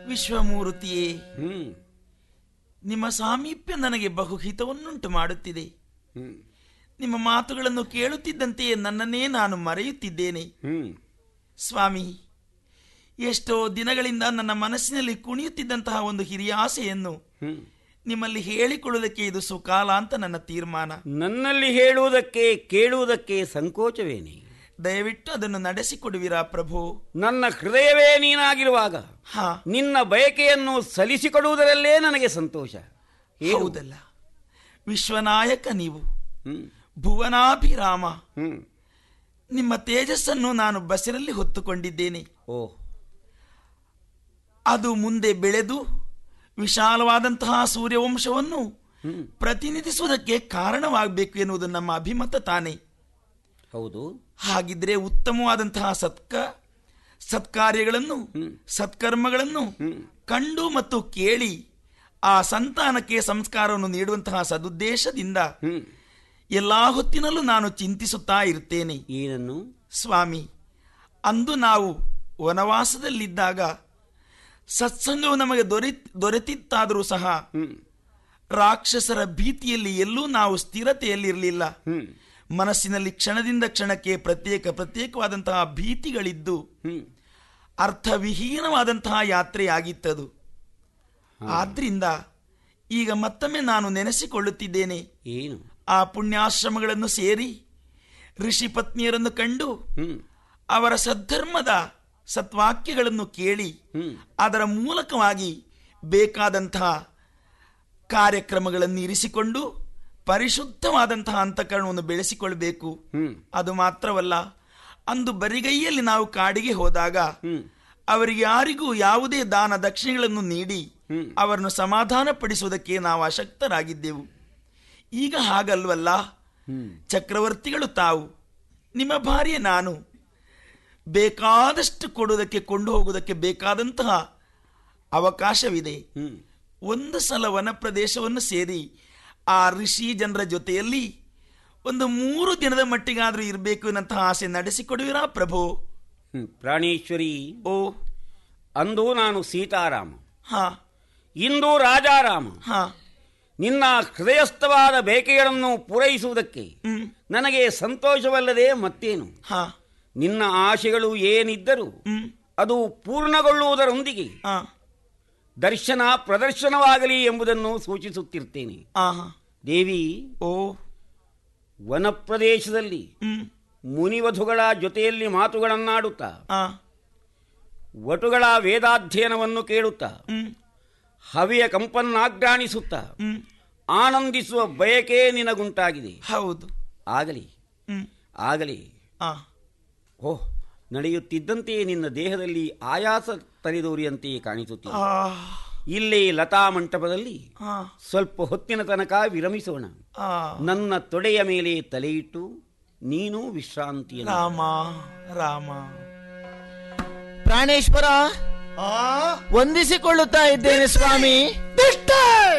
ವಿಶ್ವಮೂರ್ತಿಯೇ ಹ್ಮ್ ನಿಮ್ಮ ಸಾಮೀಪ್ಯ ನನಗೆ ಬಹುಹಿತವನ್ನುಂಟು ಮಾಡುತ್ತಿದೆ ಹ್ಮ್ ನಿಮ್ಮ ಮಾತುಗಳನ್ನು ಕೇಳುತ್ತಿದ್ದಂತೆಯೇ ನನ್ನನ್ನೇ ನಾನು ಮರೆಯುತ್ತಿದ್ದೇನೆ ಹ್ಮ್ ಸ್ವಾಮಿ ಎಷ್ಟೋ ದಿನಗಳಿಂದ ನನ್ನ ಮನಸ್ಸಿನಲ್ಲಿ ಕುಣಿಯುತ್ತಿದ್ದಂತಹ ಒಂದು ಹಿರಿಯ ಆಸೆಯನ್ನು ಹ್ಮ್ ನಿಮ್ಮಲ್ಲಿ ಹೇಳಿಕೊಳ್ಳುವುದಕ್ಕೆ ಇದು ಸುಕಾಲ ಅಂತ ನನ್ನ ತೀರ್ಮಾನ ನನ್ನಲ್ಲಿ ಹೇಳುವುದಕ್ಕೆ ಕೇಳುವುದಕ್ಕೆ ಸಂಕೋಚವೇನೆ ದಯವಿಟ್ಟು ಅದನ್ನು ನಡೆಸಿಕೊಡುವಿರಾ ಪ್ರಭು ನನ್ನ ಹೃದಯವೇ ನೀನಾಗಿರುವಾಗ ಹಾ ನಿನ್ನ ಬಯಕೆಯನ್ನು ಸಲ್ಲಿಸಿಕೊಡುವುದರಲ್ಲೇ ನನಗೆ ಸಂತೋಷ ಹೇಳು. ಹೌದಲ್ಲ ವಿಶ್ವನಾಯಕ ನೀವು ಹ್ಮ್ ಭುವನಾಭಿರಾಮ ಹ್ಮ್ ನಿಮ್ಮ ತೇಜಸ್ಸನ್ನು ನಾನು ಬಸಿರಲ್ಲಿ ಹೊತ್ತುಕೊಂಡಿದ್ದೇನೆ ಓ ಅದು ಮುಂದೆ ಬೆಳೆದು ವಿಶಾಲವಾದಂತಹ ಸೂರ್ಯವಂಶವನ್ನು ಹ್ಮ್ ಪ್ರತಿನಿಧಿಸುವುದಕ್ಕೆ ಕಾರಣವಾಗಬೇಕು ಎನ್ನುವುದು ನಮ್ಮ ಅಭಿಮತ ತಾನೇ ಹೌದು ಹಾಗಿದ್ರೆ ಉತ್ತಮವಾದಂತಹ ಸತ್ಕ ಸತ್ಕಾರ್ಯಗಳನ್ನು ಹ್ಮ್. ಸತ್ಕರ್ಮಗಳನ್ನು ಹ್ಮ್ ಕಂಡು ಮತ್ತು ಕೇಳಿ ಆ ಸಂತಾನಕ್ಕೆ ಸಂಸ್ಕಾರವನ್ನು ನೀಡುವಂತಹ ಸದುದ್ದೇಶದಿಂದ ಹ್ಮ್ ಎಲ್ಲಾ ಹೊತ್ತಿನಲ್ಲೂ ನಾನು ಚಿಂತಿಸುತ್ತಾ ಇರ್ತೇನೆ ಏನನ್ನು ಸ್ವಾಮಿ ಅಂದು ನಾವು ವನವಾಸದಲ್ಲಿದ್ದಾಗ ಸತ್ಸಂಗವು ನಮಗೆ ದೊರೆ ದೊರೆತಿತ್ತಾದರೂ ಸಹ ಹ್ಮ್ ರಾಕ್ಷಸರ ಭೀತಿಯಲ್ಲಿ ಎಲ್ಲೂ ನಾವು ಸ್ಥಿರತೆಯಲ್ಲಿರಲಿಲ್ಲ ಹ್ಮ್ ಮನಸ್ಸಿನಲ್ಲಿ ಕ್ಷಣದಿಂದ ಕ್ಷಣಕ್ಕೆ ಪ್ರತ್ಯೇಕ ಪ್ರತ್ಯೇಕವಾದಂತಹ ಭೀತಿಗಳಿದ್ದು ಹ್ಮ್ ಅರ್ಥವಿಹೀನವಾದಂತಹ ಯಾತ್ರೆಯಾಗಿತ್ತದು ಆದ್ರಿಂದ ಈಗ ಮತ್ತೊಮ್ಮೆ ನಾನು ನೆನೆಸಿಕೊಳ್ಳುತ್ತಿದ್ದೇನೆ ಏನು ಆ ಪುಣ್ಯಾಶ್ರಮಗಳನ್ನು ಸೇರಿ ಋಷಿ ಪತ್ನಿಯರನ್ನು ಕಂಡು ಹ್ಮ್ ಅವರ ಸದ್ಧರ್ಮದ ಸತ್ವಾಕ್ಯಗಳನ್ನು ಕೇಳಿ ಹ್ಮ್ ಅದರ ಮೂಲಕವಾಗಿ ಬೇಕಾದಂತಹ ಕಾರ್ಯಕ್ರಮಗಳನ್ನು ಇರಿಸಿಕೊಂಡು ಪರಿಶುದ್ಧವಾದಂತಹ ಅಂತಃಕರಣವನ್ನು ಬೆಳೆಸಿಕೊಳ್ಬೇಕು ಹ್ಮ್ ಅದು ಮಾತ್ರವಲ್ಲ ಅಂದು ಬರಿಗೈಯಲ್ಲಿ ನಾವು ಕಾಡಿಗೆ ಹೋದಾಗ ಹ್ಮ್ ಅವರಿಗೆ ಯಾರಿಗೂ ಯಾವುದೇ ದಾನ ದಕ್ಷಿಣೆಗಳನ್ನು ನೀಡಿ ಹ್ಮ್. ಅವರನ್ನು ಸಮಾಧಾನಪಡಿಸುವುದಕ್ಕೆ ನಾವು ಅಶಕ್ತರಾಗಿದ್ದೆವು ಈಗ ಹಾಗಲ್ವಲ್ಲ ಹ್ಮ್ ಚಕ್ರವರ್ತಿಗಳು ತಾವು ನಿಮ್ಮ ಭಾರ್ಯೆ ನಾನು ಬೇಕಾದಷ್ಟು ಕೊಡುವುದಕ್ಕೆ ಕೊಂಡು ಹೋಗುವುದಕ್ಕೆ ಬೇಕಾದಂತಹ ಅವಕಾಶವಿದೆ ಹ್ಮ್ ಒಂದು ಸಲ ವನ ಪ್ರದೇಶವನ್ನು ಸೇರಿ ಆ ಋಷಿ ಜನರ ಜೊತೆಯಲ್ಲಿ ಒಂದು ಮೂರು ದಿನದ ಮಟ್ಟಿಗಾದರೂ ಇರಬೇಕು ಎನ್ನುವಂತಹ ಆಸೆ ನಡೆಸಿಕೊಡುವಿರಾ ಪ್ರಭು ಹ್ಮ್ ಪ್ರಾಣೇಶ್ವರಿ ಓ ಅಂದು ನಾನು ಸೀತಾರಾಮ ಹಾ ಇಂದು ರಾಜಾರಾಮ ಹಾ ನಿನ್ನ ಹೃದಯಸ್ಥವಾದ ಬೇಕೆಗಳನ್ನು ಪೂರೈಸುವುದಕ್ಕೆ ಹ್ಮ್ ನನಗೆ ಸಂತೋಷವಲ್ಲದೆ ಮತ್ತೇನು ಹಾ ನಿನ್ನ ಆಶೆಗಳು ಏನಿದ್ದರೂ ಹ್ಮ್ ಅದು ಪೂರ್ಣಗೊಳ್ಳುವುದರೊಂದಿಗೆ ಆ ದರ್ಶನ ಪ್ರದರ್ಶನವಾಗಲಿ ಎಂಬುದನ್ನು ಸೂಚಿಸುತ್ತಿರ್ತೇನೆ ಆಹಾ ದೇವಿ ಓ ವನ ಪ್ರದೇಶದಲ್ಲಿ ಹ್ಮ್ ಮುನಿವಧುಗಳ ಜೊತೆಯಲ್ಲಿ ಮಾತುಗಳನ್ನಾಡುತ್ತಾ ಆ ವಟುಗಳ ವೇದಾಧ್ಯಯನವನ್ನು ಕೇಳುತ್ತಾ ಹ್ಮ್ ಹವಿಯ ಕಂಪನ್ನಾಗ್ರಾಣಿಸುತ್ತಾ ಹ್ಮ್ ಆನಂದಿಸುವ ಬಯಕೆ ನಿನಗುಂಟಾಗಿದೆ ಹೌದು ಆಗಲಿ ಹ್ಮ್ ಆಗಲಿ ಆ ಓಹ್ ನಡೆಯುತ್ತಿದ್ದಂತೆಯೇ ನಿನ್ನ ದೇಹದಲ್ಲಿ ಆಯಾಸ ತಲೆದೋರಿಯಂತೆಯೇ ಕಾಣಿಸುತ್ತಿದೆ ಆ ಇಲ್ಲೇ ಲತಾ ಮಂಟಪದಲ್ಲಿ ಆ ಸ್ವಲ್ಪ ಹೊತ್ತಿನ ತನಕ ವಿರಮಿಸೋಣ ಆ ನನ್ನ ತೊಡೆಯ ಮೇಲೆ ತಲೆಯಿಟ್ಟು ನೀನು ವಿಶ್ರಾಂತಿಯನ್ನು ರಾಮ ರಾಮ ಪ್ರಾಣೇಶ್ವರ ಆ ವಂದಿಸಿಕೊಳ್ಳುತ್ತಾ ಇದ್ದೇನೆ ಸ್ವಾಮಿ ದುಷ್ಟ